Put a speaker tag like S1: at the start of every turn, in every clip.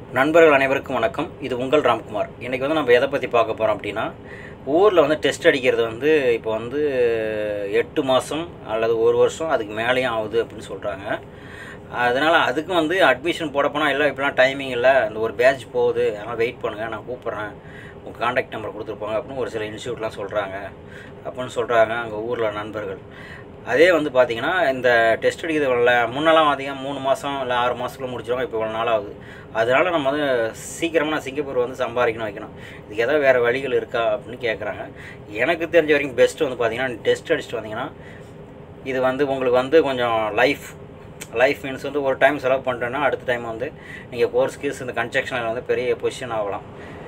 S1: நண்பர்கள் அனைவருக்கும் வணக்கம் இது உங்கள் ராம்குமார் இன்றைக்கி வந்து நம்ம எதை பற்றி பார்க்க போகிறோம் அப்படின்னா ஊரில் வந்து டெஸ்ட் அடிக்கிறது வந்து இப்போ வந்து எட்டு மாதம் அல்லது ஒரு வருஷம் அதுக்கு மேலேயும் ஆகுது அப்படின்னு சொல்கிறாங்க அதனால் அதுக்கும் வந்து அட்மிஷன் போட போனால் இல்லை இப்படிலாம் டைமிங் இல்லை இந்த ஒரு பேட்ச் போகுது அதனால் வெயிட் பண்ணுங்கள் நான் கூப்பிட்றேன் உங்கள் காண்டாக்ட் நம்பர் கொடுத்துருப்பாங்க அப்படின்னு ஒரு சில இன்ஸ்டியூட்லாம் சொல்கிறாங்க அப்படின்னு சொல்கிறாங்க அங்கே ஊரில் நண்பர்கள் அதே வந்து பார்த்தீங்கன்னா இந்த டெஸ்ட் அடிக்கிறது வரல முன்னெல்லாம் பார்த்தீங்கன்னா மூணு மாதம் இல்லை ஆறு மாதத்துக்குள்ள முடிச்சிருவாங்க இப்போ இவ்வளோ நாள் ஆகுது அதனால் நம்ம வந்து சீக்கிரமாக நான் சிங்கப்பூர் வந்து சம்பாதிக்கணும் வைக்கணும் இதுக்கு ஏதாவது வேறு வழிகள் இருக்கா அப்படின்னு கேட்குறாங்க எனக்கு தெரிஞ்ச வரைக்கும் பெஸ்ட்டு வந்து பார்த்தீங்கன்னா டெஸ்ட் அடிச்சுட்டு வந்தீங்கன்னா இது வந்து உங்களுக்கு வந்து கொஞ்சம் லைஃப் லைஃப் மீன்ஸ் வந்து ஒரு டைம் செலவு பண்ணிட்டோன்னா அடுத்த டைம் வந்து நீங்கள் கோர்ஸ் கீஸ் இந்த கன்ஸ்ட்ரக்ஷனில் வந்து பெரிய பொசிஷன் ஆகலாம்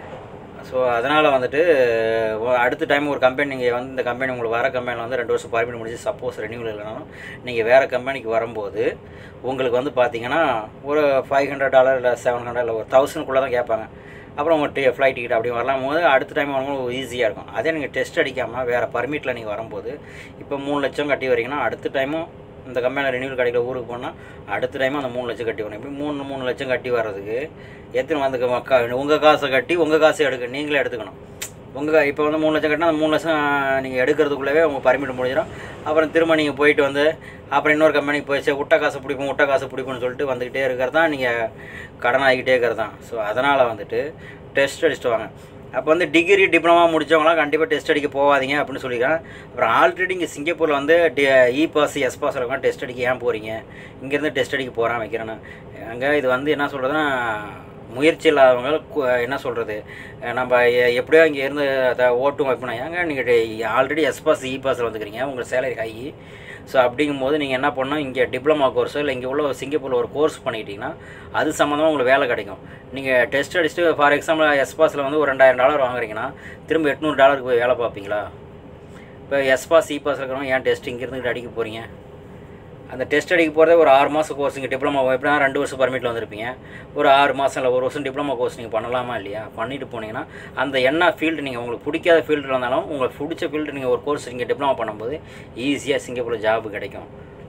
S1: ஸோ அதனால் வந்துட்டு ஒ- அடுத்த டைம் ஒரு கம்பெனி நீங்கள் வந்து இந்த கம்பெனி உங்களுக்கு வர கம்பெனியில் வந்து ரெண்டு வருஷம் பர்மிட் முடிச்சு சப்போஸ் ரெனியூவல் இல்லைனாலும் நீங்கள் வேறு கம்பெனிக்கு வரும்போது உங்களுக்கு வந்து பார்த்தீங்கன்னா ஒரு ஃபைவ் ஹண்ட்ரட் டாலர் இல்லை செவன் ஹண்ட்ரட் இல்லை ஒரு தௌசண்ட்குள்ளே தான் கேட்பாங்க அப்புறம் உங்கள் டி ஃப்ளைட் டிக்கெட் அப்படி வரலாம் போது அடுத்த டைம் வரும்போது ஈஸியாக இருக்கும் அதே நீங்கள் டெஸ்ட் அடிக்காமல் வேறு பர்மிட்டில் நீங்கள் வரும்போது இப்போ மூணு லட்சம் கட்டி வரீங்கன்னா அடுத்த டைமும் இந்த கம்பெனியில் ரெனியூவல் கிடைக்கிற ஊருக்கு போனால் அடுத்த டைமும் அந்த மூணு லட்சம் கட்டி வரணும் இப்படி மூணு மூணு லட்சம் கட்டி வர்றதுக்கு எத்தனை வந்து உங்கள் காசை கட்டி உங்கள் காசை எடுக்க நீங்களே எடுத்துக்கணும் உங்கள் இப்போ வந்து மூணு லட்சம் கட்டினா அந்த மூணு லட்சம் நீங்கள் எடுக்கிறதுக்குள்ளவே உங்கள் பர்மிட் முடிஞ்சிடும் அப்புறம் திரும்ப நீங்கள் போயிட்டு வந்து அப்புறம் இன்னொரு கம்பெனிக்கு போய் சரி விட்ட காசை பிடிப்போம் விட்ட காசை பிடிப்போம்னு சொல்லிட்டு வந்துக்கிட்டே இருக்கிறது தான் நீங்கள் கடன் ஆகிக்கிட்டே இருக்கிறது தான் ஸோ அதனால் வந்துட்டு டெஸ்ட் அடிச்சுட்டு வாங்க அப்போ வந்து டிகிரி டிப்ளமா முடித்தவங்களாம் கண்டிப்பாக டெஸ்ட் அடிக்க போகாதீங்க அப்படின்னு சொல்லியிருக்கேன் அப்புறம் ஆல்ரெடி இங்கே சிங்கப்பூரில் வந்து டி இ பாஸ் எஸ் பாஸ் இருக்கும் டெஸ்ட் அடிக்க ஏன் போகிறீங்க இங்கேருந்து டெஸ்ட் அடிக்க போகிறேன் வைக்கிறேன்னு அங்கே இது வந்து என்ன சொல்கிறதுன்னா முயற்சி இல்லாதவங்க கு- என்ன சொல்கிறது நம்ம எ- எப்படியோ இங்கே இருந்து அதை ஓட்டும் வைப்பணும் ஏங்க நீங்கள் ஆல்ரெடி எஸ் பாஸ் இ பாஸில் வந்துக்கிறீங்க உங்கள் சேலரி ஹை ஸோ அப்படிங்கும்போது நீங்கள் என்ன பண்ணணும் இங்கே டிப்ளமா கோர்ஸோ இல்லை இங்கே உள்ள சிங்கப்பூரில் ஒரு கோர்ஸ் பண்ணிக்கிட்டீங்கன்னா அது சம்மந்தமாக உங்களுக்கு வேலை கிடைக்கும் நீங்கள் டெஸ்ட் அடிச்சுட்டு ஃபார் எக்ஸாம்பிள் எஸ் பாஸில் வந்து ஒரு ரெண்டாயிரம் டாலர் வாங்குறீங்கன்னா திரும்ப எட்நூறு டாலருக்கு போய் வேலை பார்ப்பீங்களா இப்போ எஸ் பாஸ் இ பாஸ் இருக்கிறவங்க ஏன் டெஸ்ட் இங்கே இருந்து அடிக்க போகிறீங்க அந்த டெஸ்ட் அடிக்க போகிறதே ஒரு ஆறு மாதம் கோர்ஸ் இங்கே டிப்ளமா எப்படின்னா ரெண்டு வருஷம் பர்மிட்டில் வந்திருப்பீங்க ஒரு ஆறு மாதம் இல்லை ஒரு வருஷம் டிப்ளமா கோர்ஸ் நீங்கள் பண்ணலாமா இல்லையா பண்ணிட்டு போனீங்கன்னா அந்த என்ன ஃபீல்டு நீங்கள் உங்களுக்கு பிடிக்காத ஃபீல்டில் இருந்தாலும் உங்களுக்கு பிடிச்ச ஃபீல்டு நீங்கள் ஒரு கோர்ஸ் இங்கே டிப்ளமா பண்ணும்போது ஈஸியாக சிங்கப்பூரில் ஜாப் கிடைக்கும்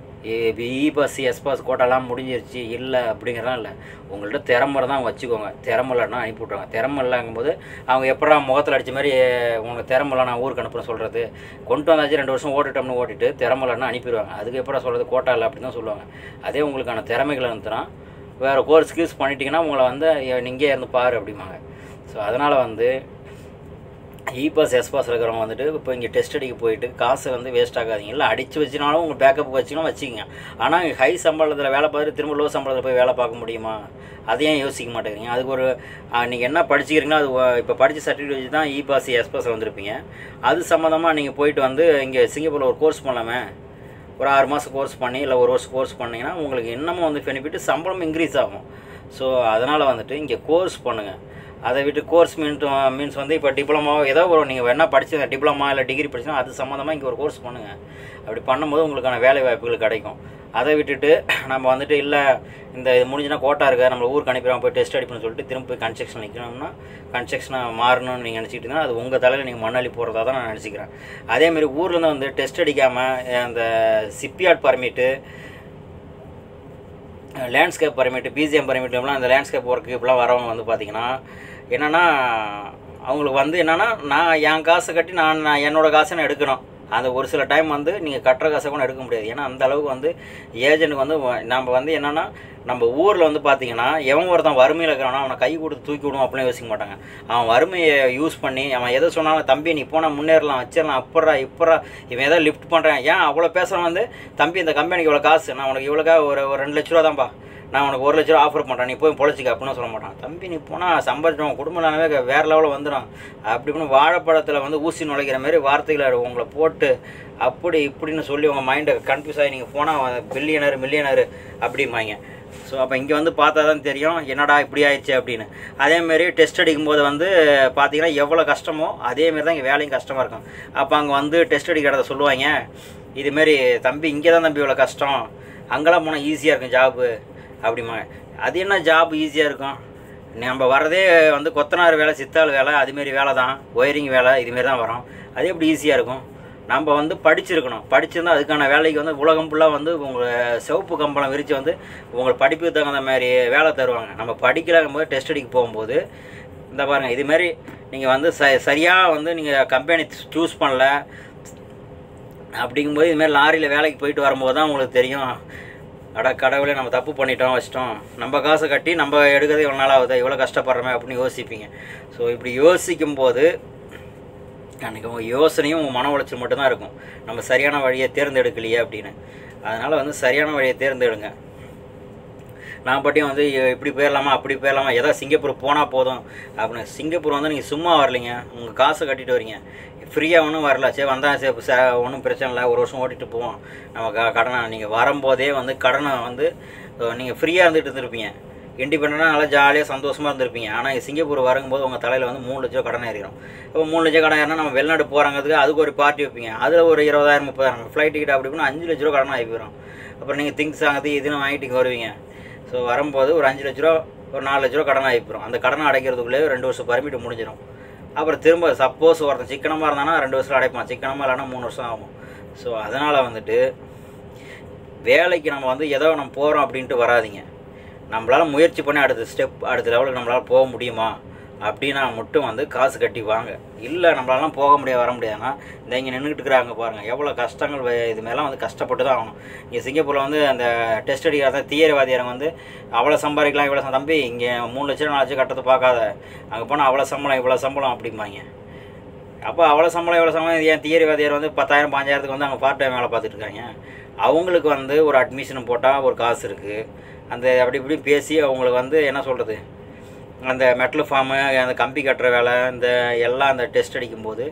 S1: இ பஸ் எஸ் பாஸ் கோட்டாலாம் முடிஞ்சிருச்சு இல்லை அப்படிங்கிறதான் இல்லை உங்கள்ட்ட திறமை தான் அவங்க வச்சுக்கோங்க திறமை இல்லைன்னா அனுப்பி விட்ருவாங்க திறமை இல்லைங்கும்போது அவங்க எப்படா முகத்தில் அடிச்ச மாதிரி உங்களுக்கு திறமை இல்லை நான் ஊருக்கு அனுப்புகிறேன் சொல்கிறது கொண்டு வந்தாச்சு ரெண்டு வருஷம் ஓட்டிட்டோம்னு ஓட்டிட்டு திறமை இல்லைன்னா அனுப்பிடுவாங்க அதுக்கு எப்படா சொல்கிறது கோட்டா இல்லை அப்படின்னு தான் சொல்லுவாங்க அதே உங்களுக்கான திறமைகள் இருந்துச்சுன்னா வேறு கோர்ஸ் கீஸ் பண்ணிட்டீங்கன்னா உங்களை வந்து இங்கே இருந்து பாரு அப்படிம்பாங்க ஸோ அதனால் வந்து இ பாஸ் எஸ் பாஸ் இருக்கிறவங்க வந்துட்டு இப்போ இங்கே டெஸ்ட் அடிக்க போயிட்டு காசை வந்து வேஸ்ட் ஆகாதீங்க இல்லை அடித்து வச்சுனாலும் உங்கள் பேக்கப் வச்சுக்கணும் வச்சுக்கோங்க ஆனால் ஹை சம்பளத்தில் வேலை பார்த்துட்டு திரும்ப லோ சம்பளத்தில் போய் வேலை பார்க்க முடியுமா அதையும் யோசிக்க மாட்டேங்கிறீங்க அதுக்கு ஒரு நீங்கள் என்ன படிச்சுக்கிறீங்களோ அது ஒ- இப்போ படித்த சர்டிஃபிகேட் வச்சு தான் இ பாஸ் எஸ் பாஸ் வந்திருப்பீங்க அது சம்மந்தமாக நீங்கள் போயிட்டு வந்து இங்கே சிங்கப்பூரில் ஒரு கோர்ஸ் பண்ணலாமே ஒரு ஆறு மாதம் கோர்ஸ் பண்ணி இல்லை ஒரு வருஷம் கோர்ஸ் பண்ணிங்கன்னா உங்களுக்கு இன்னமும் வந்து பெனிஃபிட் சம்பளம் இன்க்ரீஸ் ஆகும் ஸோ அதனால் வந்துட்டு இங்கே கோர்ஸ் பண்ணுங்கள் அதை விட்டு கோர்ஸ் மீன்ஸ் மீன்ஸ் வந்து இப்போ டிப்ளமோ ஏதோ ஒரு நீங்கள் என்ன படிச்சு டிப்ளமா இல்லை டிகிரி படிச்சுனா அது சம்மந்தமாக இங்கே ஒரு கோர்ஸ் பண்ணுங்கள் அப்படி பண்ணும்போது உங்களுக்கான வேலை வாய்ப்புகள் கிடைக்கும் அதை விட்டுட்டு நம்ம வந்துட்டு இல்லை இந்த இது முடிஞ்சுனா கோட்டா இருக்கா நம்ம ஊருக்கு அனுப்பிடுவோம் போய் டெஸ்ட் அடிப்போம்னு சொல்லிட்டு திரும்ப போய் கன்ஸ்ட்ரக்ஷன் நிற்கணும்னா கன்ஸ்ட்ரக்ஷனை மாறணும்னு நீங்கள் நினச்சிக்கிட்டீங்கன்னா அது உங்கள் தலையில் நீங்கள் மண்ணள்ளி போகிறதா தான் நான் நினச்சிக்கிறேன் அதேமாரி ஊர்லேருந்து வந்து டெஸ்ட் அடிக்காமல் அந்த சிப்பியாட் பர்மிட்டு லேண்ட்ஸ்கேப் பர்மிட் பிஜிஎம் பர்மிட்லாம் அந்த லேண்ட்ஸ்கேப் ஒர்க்கு இப்படிலாம் வரவங்க வந்து பார்த்தீங்கன்னா என்னென்னா அவங்களுக்கு வந்து என்னென்னா நான் என் காசை கட்டி நான் நான் என்னோட காசை நான் எடுக்கணும் அந்த ஒரு சில டைம் வந்து நீங்கள் கட்டுற காசை கூட எடுக்க முடியாது ஏன்னா அந்த அளவுக்கு வந்து ஏஜென்ட் வந்து வ- நம்ம வந்து என்னென்னா நம்ம ஊரில் வந்து பார்த்தீங்கன்னா எவன் ஒருத்தன் வறுமையில் இருக்கிறானோ அவனை கை கொடுத்து தூக்கி விடுவோம் அப்படிலாம் யோசிக்க மாட்டாங்க அவன் வறுமையை யூஸ் பண்ணி அவன் எதை சொன்னாலும் தம்பி நீ போனால் முன்னேறலாம் வச்சிடலாம் அப்பட்றா இப்பட்றா இவன் ஏதோ லிஃப்ட் பண்ணுறான் ஏன் அவ்வளோ பேசுகிறவன் வந்து தம்பி இந்த கம்பெனிக்கு இவ்வளோ காசு நான் உனக்கு இவ்வளோக்கா ஒரு ஒரு ரெண்டு லட்ச ரூபா தான்ப்பா நான் உனக்கு ஒரு லட்ச ரூபா ஆஃபர் பண்ணுறேன் நீ போய் பொழைச்சிக்க அப்படின்னு சொல்ல மாட்டான் தம்பி நீ போனால் சம்பாதிச்சோம் குடும்ப நிலமே வேறு லெவலில் வந்துடும் அப்படி இப்படின்னு வாழைப்பழத்தில் வந்து ஊசி நுழைக்கிற மாதிரி வார்த்தைகளை உங்களை போட்டு அப்படி இப்படின்னு சொல்லி உங்கள் மைண்டை கன்ஃபியூஸ் ஆகி நீங்கள் போனால் பில்லியனர் மில்லியனர் அப்படிம்பாங்க ஸோ அப்போ இங்கே வந்து பார்த்தா தான் தெரியும் என்னடா இப்படி ஆயிடுச்சு அப்படின்னு அதேமாரி டெஸ்ட் அடிக்கும்போது வந்து பார்த்தீங்கன்னா எவ்வளோ கஷ்டமோ அதேமாரி தான் இங்கே வேலையும் கஷ்டமாக இருக்கும் அப்போ அங்கே வந்து டெஸ்ட் அடிக்கிறத சொல்லுவாங்க இதுமாரி தம்பி இங்கே தான் தம்பி இவ்வளோ கஷ்டம் அங்கெல்லாம் போனால் ஈஸியாக இருக்கும் ஜாபு அப்படிமா அது என்ன ஜாப் ஈஸியாக இருக்கும் நம்ம வர்றதே வந்து கொத்தனார் வேலை சித்தாள் வேலை அதுமாரி வேலை தான் ஒயரிங் வேலை இதுமாரி தான் வரும் அது எப்படி ஈஸியாக இருக்கும் நம்ம வந்து படிச்சிருக்கணும் படிச்சிருந்தா அதுக்கான வேலைக்கு வந்து உலகம் ஃபுல்லாக வந்து உங்கள் சிவப்பு கம்பளம் விரித்து வந்து உங்கள் படிப்புக்கு தகுந்த மாதிரி வேலை தருவாங்க நம்ம படிக்கலாகும் போது டெஸ்ட் அடிக்க போகும்போது இந்த பாருங்கள் இதுமாரி நீங்கள் வந்து ச சரியாக வந்து நீங்கள் கம்பெனி சூஸ் பண்ணல அப்படிங்கும்போது இதுமாரி லாரியில் வேலைக்கு போயிட்டு வரும்போது தான் உங்களுக்கு தெரியும் அட கடவுளே நம்ம தப்பு பண்ணிட்டோம் வச்சிட்டோம் நம்ம காசை கட்டி நம்ம எடுக்கிறது இவ்வளோ நாள் ஆகுது இவ்வளோ கஷ்டப்படுறோமே அப்படின்னு யோசிப்பீங்க ஸோ இப்படி யோசிக்கும் போது அன்றைக்கி உங்கள் யோசனையும் உங்கள் மன உளைச்சல் மட்டும்தான் இருக்கும் நம்ம சரியான வழியை தேர்ந்தெடுக்கலையே அப்படின்னு அதனால் வந்து சரியான வழியை தேர்ந்தெடுங்க நான் பட்டியும் வந்து இப்படி போயிடலாமா அப்படி போயிடலாமா ஏதோ சிங்கப்பூர் போனால் போதும் அப்படின்னு சிங்கப்பூர் வந்து நீங்கள் சும்மா வரலைங்க உங்கள் காசை கட்டிட்டு வரீங்க ஃப்ரீயாக ஒன்றும் வரல சரி வந்தால் சரி ச ஒன்றும் பிரச்சனை இல்லை ஒரு வருஷம் ஓட்டிட்டு போவோம் நம்ம க கடனை நீங்கள் வரும்போதே வந்து கடனை வந்து நீங்கள் ஃப்ரீயாக இருந்துட்டு இருந்திருப்பீங்க இண்டிபெண்ட்டாக நல்லா ஜாலியாக சந்தோஷமாக இருந்திருப்பீங்க ஆனால் சிங்கப்பூர் வரும்போது உங்கள் தலையில் வந்து மூணு லட்சம் கடன் ஏறிடும் இப்போ மூணு லட்சம் கடன் ஏறினா நம்ம வெளிநாடு போகிறாங்கிறதுக்கு அதுக்கு ஒரு பார்ட்டி வைப்பீங்க அதில் ஒரு இருபதாயிரம் முப்பதாயிரம் ஃப்ளைட் டிக்கெட் அப்படி இப்படின்னு அஞ்சு லட்ச ரூபா கடன் ஆகி போயிடும் அப்புறம் நீங்கள் திங்ஸ் வாங்குறது இதுன்னு வாங்கிட்டு இங்க வருவீங்க ஸோ வரும்போது ஒரு அஞ்சு லட்ச ரூபா ஒரு நாலு லட்ச ரூபா கடன் ஆகி போயிடும் அந்த கடனை அடைக்கிறதுக்குள்ளேயே ரெண்டு வருஷம் பர்மிட் முடிஞ்சிடும் அப்புறம் திரும்ப சப்போஸ் ஒருத்தன் சிக்கனமாக இருந்தானா ரெண்டு வருஷம் அடைப்பான் சிக்கனமாக இல்லைன்னா மூணு வருஷம் ஆகும் ஸோ அதனால் வந்துட்டு வேலைக்கு நம்ம வந்து ஏதோ நம்ம போகிறோம் அப்படின்ட்டு வராதிங்க நம்மளால் முயற்சி பண்ணி அடுத்த ஸ்டெப் அடுத்த லெவலுக்கு நம்மளால் போக முடியுமா அப்படின்னா மட்டும் வந்து காசு கட்டி வாங்க இல்லை நம்மளாலாம் போக முடியாது வர முடியாதுன்னா இந்த இங்கே நின்றுட்டு இருக்கிறாங்க பாருங்கள் எவ்வளோ கஷ்டங்கள் வே- இது மேலாம் வந்து கஷ்டப்பட்டு தான் ஆகணும் இங்கே சிங்கப்பூரில் வந்து அந்த டெஸ்ட் அடிக்காத தியரிவாதியாரங்க வந்து அவ்வளோ சம்பாதிக்கலாம் இவ்வளோ சம்~ தம்பி இங்கே மூணு லட்சம் நாலு லட்சம் கட்டத்தை பார்க்காத அங்கே போனால் அவ்வளோ சம்பளம் இவ்வளோ சம்பளம் அப்படிம்பாங்க அப்போ அவ்வளோ சம்பளம் எவ்வளோ சம்பளம் ஏன் தியரிவாதியார் வந்து பத்தாயிரம் பாஞ்சாயிரத்துக்கு வந்து அங்கே பார்ட் டைம் வேலை பார்த்துட்டு இருக்காங்க அவங்களுக்கு வந்து ஒரு அட்மிஷன் போட்டால் ஒரு காசு இருக்குது அந்த அப்படி இப்படி பேசி அவங்களுக்கு வந்து என்ன சொல்கிறது அந்த மெட்டல் ஃபார்மு அந்த கம்பி கட்டுற வேலை இந்த எல்லாம் அந்த டெஸ்ட் அடிக்கும்போது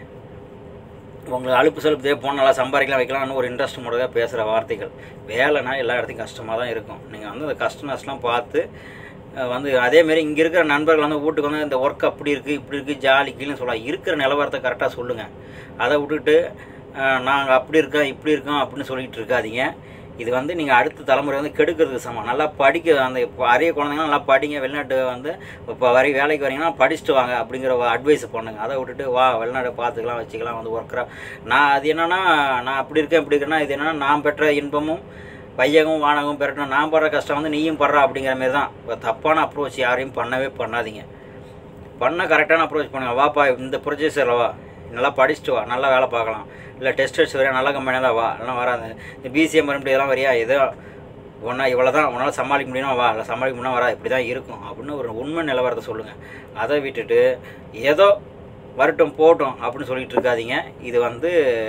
S1: உங்களுக்கு அலுப்பு சலுப்பு தேவை போனால் நல்லா சம்பாதிக்கலாம் வைக்கலாம்னு ஒரு இன்ட்ரெஸ்ட் முறையாக பேசுகிற வார்த்தைகள் வேலைனா எல்லா இடத்தையும் கஷ்டமாக தான் இருக்கும் நீங்கள் வந்து அந்த கஷ்ட நஷ்டம்லாம் பார்த்து அஹ், வந்து அதேமாரி இங்கே இருக்கிற நண்பர்கள் வந்து வீட்டுக்கு வந்து இந்த ஒர்க் அப்படி இருக்குது இப்படி இருக்குது ஜாலி கீழே சொல்லலாம் இருக்கிற நிலவரத்தை கரெக்டாக சொல்லுங்கள் அதை விட்டுட்டு நாங்கள் அப்படி இருக்கோம் இப்படி இருக்கோம் அப்படின்னு சொல்லிட்டு இருக்காதீங்க இது வந்து நீங்கள் அடுத்த தலைமுறை வந்து கெடுக்கிறதுக்கு சமம் நல்லா படிக்க அந்த இப்போ அரிய குழந்தைங்க நல்லா படிங்க வெளிநாட்டு வந்து இப்போ வரை வேலைக்கு வரீங்கன்னா படிச்சுட்டு வாங்க அப்படிங்கிற அட்வைஸ் பண்ணுங்க அதை விட்டுட்டு வா வெளிநாடு பார்த்துக்கலாம் வச்சுக்கலாம் வந்து ஒர்க்கராக நான் அது என்னன்னா நான் அப்படி இருக்கேன் இப்படி இருக்கேன்னா இது என்னன்னா நான் பெற்ற இன்பமும் வையகம் வானகம் பெறட்டும் நான் படுற கஷ்டம் வந்து நீயும் படுற அப்படிங்கிற மாதிரி தான் இப்போ தப்பான அப்ரோச் யாரையும் பண்ணவே பண்ணாதீங்க பண்ண கரெக்டான அப்ரோச் பண்ணுங்க வாப்பா இந்த ப்ரொஜெக்டரில் வா நல்லா படிச்சுட்டு வா நல்லா வேலை பார்க்கலாம் இல்லை டெஸ்ட் அடிச்சு வரையா நல்ல கம்பெனியாக தான் வா இல்லைனா வராது இந்த பிசிஎம் மறுபடியும் இதெல்லாம் வரியா ஏதோ ஒன்றா இவ்வளோ தான் உன்னால் சமாளிக்க முடியுமா வா இல்லை சமாளிக்க முடியுமா வரா இப்படி தான் இருக்கும் அப்படின்னு ஒரு உண்மை நிலவரத்தை சொல்லுங்கள் அதை விட்டுட்டு ஏதோ வரட்டும் போகட்டும் அப்படின்னு சொல்லிட்டு இருக்காதீங்க இது வந்து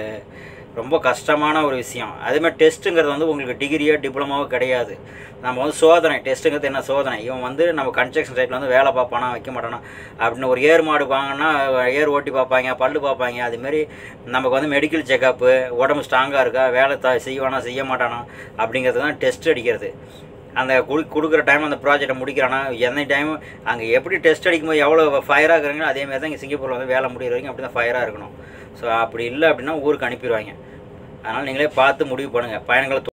S1: ரொம்ப கஷ்டமான ஒரு விஷயம் அதேமாதிரி டெஸ்ட்டுங்கிறது வந்து உங்களுக்கு டிகிரியோ டிப்ளமாவோ கிடையாது நம்ம வந்து சோதனை டெஸ்ட்டுங்கிறது என்ன சோதனை இவன் வந்து நம்ம கன்ஸ்ட்ரக்ஷன் சைட்டில் வந்து வேலை பார்ப்பானா வைக்க மாட்டானா அப்படின்னு ஒரு ஏர் மாடு வாங்கினா ஏர் ஓட்டி பார்ப்பாங்க பல்லு பார்ப்பாங்க அதுமாரி நமக்கு வந்து மெடிக்கல் செக்கப்பு உடம்பு ஸ்ட்ராங்காக இருக்கா வேலை த செய்வானா செய்ய மாட்டானா அப்படிங்கிறது தான் டெஸ்ட் அடிக்கிறது அந்த குடு கொடுக்குற டைம் அந்த ப்ராஜெக்டை முடிக்கிறானா எந்த டைம் அங்கே எப்படி டெஸ்ட் அடிக்கும்போது எவ்வளோ ஃபயராக இருக்கிறீங்களோ அதேமாதிரி தான் இங்கே சிங்கப்பூரில் வந்து வேலை முடிகிற வரைக்கும் அப்படி தான் ஃபயராக இருக்கணும் ஸோ அப்படி இல்லை அப்படின்னா ஊருக்கு அனுப்பிடுவாங்க அதனால் நீங்களே பார்த்து முடிவு பண்ணுங்கள் பயணங்களை